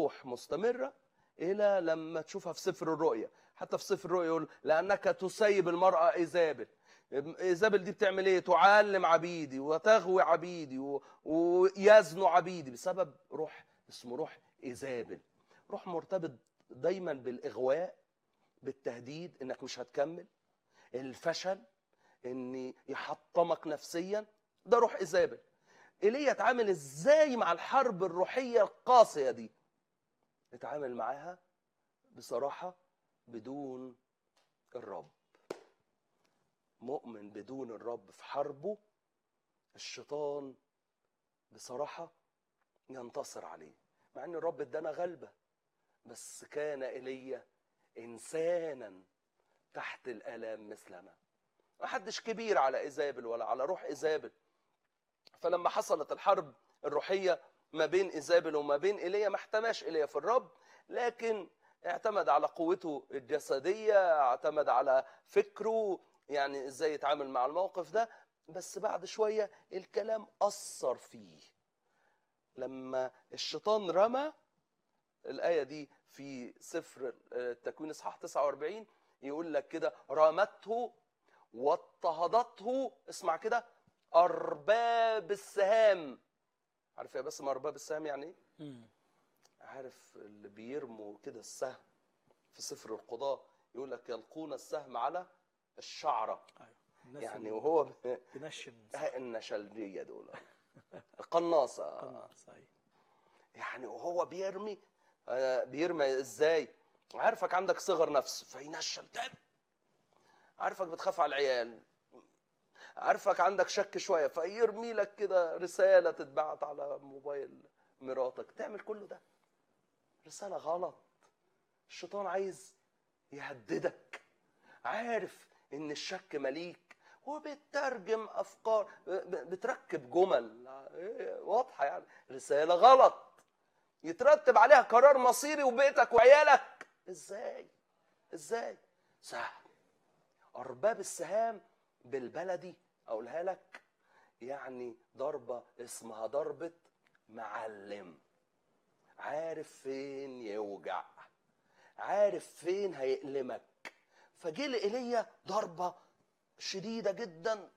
روح مستمرة إلى لما تشوفها في سفر الرؤيا حتى في سفر الرؤيا يقول لأنك تسيب المرأة إيزابل إيزابل دي بتعمل إيه تعلم عبيدي وتغوي عبيدي و- ويزنوا عبيدي بسبب روح اسمه روح إيزابل روح مرتبط دايما بالإغواء بالتهديد إنك مش هتكمل الفشل إن يحطمك نفسيا ده روح إيزابل ايليا اتعامل ازاي مع الحرب الروحيه القاسيه دي اتعامل معاها بصراحه بدون الرب مؤمن بدون الرب في حربه الشيطان بصراحه ينتصر عليه مع ان الرب ادانا غلبه بس كان ايليا انسانا تحت الالام مثلنا ما حدش كبير على ايزابل ولا على روح ايزابل فلما حصلت الحرب الروحيه ما بين ايزابل وما بين ايليا ما احتماش ايليا في الرب لكن اعتمد على قوته الجسديه اعتمد على فكره يعني ازاي يتعامل مع الموقف ده بس بعد شويه الكلام اثر فيه لما الشيطان رمى الايه دي في سفر التكوين اصحاح 49 يقول لك كده رمته واضطهدته اسمع كده ارباب السهام عارف يا باسم ارباب السهام يعني ايه مم. عارف اللي بيرموا كده السهم في سفر القضاء يقول لك يلقون السهم على الشعره ايوه الناس يعني اللي وهو ب- بنشن النشلية دول القناصة قناص ايوه يعني وهو بيرمي آه، بيرمي ازاي عارفك عندك صغر نفس فينشل تاني عارفك بتخاف على العيال عارفك عندك شك شويه فيرمي لك كده رساله تتبعت على موبايل مراتك تعمل كله ده رساله غلط الشيطان عايز يهددك عارف ان الشك مليك وبترجم افكار ب- بتركب جمل إيه، واضحه يعني رساله غلط يترتب عليها قرار مصيري وبيتك وعيالك ازاي ازاي سهل ارباب السهام بالبلدي اقولها لك يعني ضربه اسمها ضربه معلم عارف فين يوجع عارف فين هيألمك فجه لإيليا ضربه شديده جدا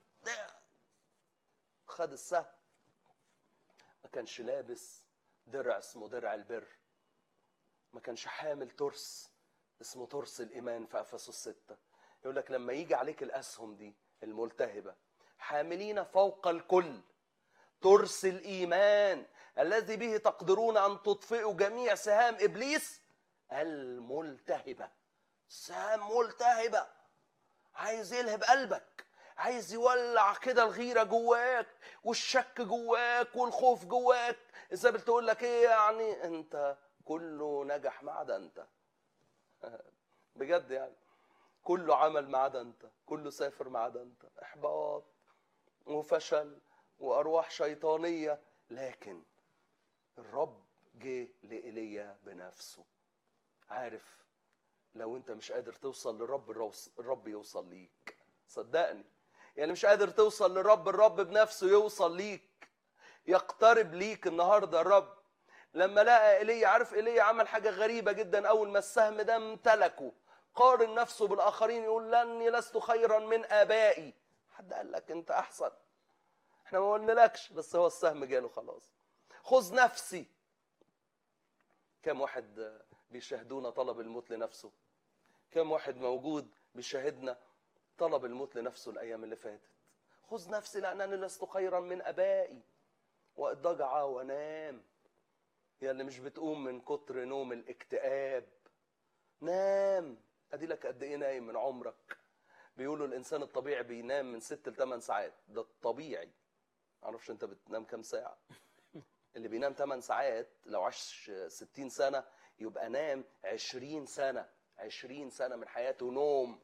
خد السهم ما كانش لابس درع اسمه درع البر ما كانش حامل ترس اسمه ترس الايمان في افسس الستة يقول لك لما يجي عليك الاسهم دي الملتهبه حاملين فوق الكل ترس الايمان الذي به تقدرون ان تطفئوا جميع سهام ابليس الملتهبه سهام ملتهبه عايز يلهب قلبك عايز يولع كده الغيرة جواك والشك جواك والخوف جواك الزبل تقول لك ايه يعني انت كله نجح ما عدا انت بجد يعني كله عمل ما عدا انت كله سافر ما عدا انت احباط وفشل وارواح شيطانيه لكن الرب جه لايليا بنفسه عارف لو انت مش قادر توصل للرب الروس- الرب يوصل ليك صدقني يعني مش قادر توصل للرب الرب بنفسه يوصل ليك يقترب ليك النهارده الرب لما لقى ايليا عارف ايليا عمل حاجه غريبه جدا اول ما السهم ده امتلكه قارن نفسه بالاخرين يقول لاني لست خيرا من ابائي حد قال لك انت احسن احنا ما قلنالكش بس هو السهم جاله خلاص خذ نفسي كم واحد بيشاهدونا طلب الموت لنفسه كم واحد موجود بيشاهدنا طلب الموت لنفسه الايام اللي فاتت خذ نفسي لانني لست خيرا من ابائي واضطجع وانام يا اللي مش بتقوم من كتر نوم الاكتئاب نام ادي لك قد ايه نايم من عمرك بيقولوا الانسان الطبيعي بينام من ست ل 8 ساعات ده الطبيعي معرفش انت بتنام كام ساعه اللي بينام 8 ساعات لو عاش 60 سنه يبقى نام 20 سنه 20 سنه من حياته نوم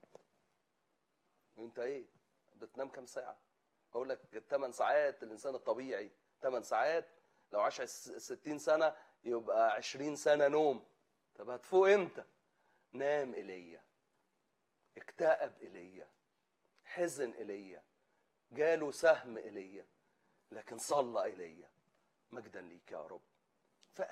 انت ايه بتنام كام ساعه اقول لك 8 ساعات الانسان الطبيعي 8 ساعات لو عاش 60 سنه يبقى 20 سنه نوم طب هتفوق امتى نام ايليا اكتئب ايليا حزن ايليا جاله سهم ايليا لكن صلى ايليا مجدا ليك يا رب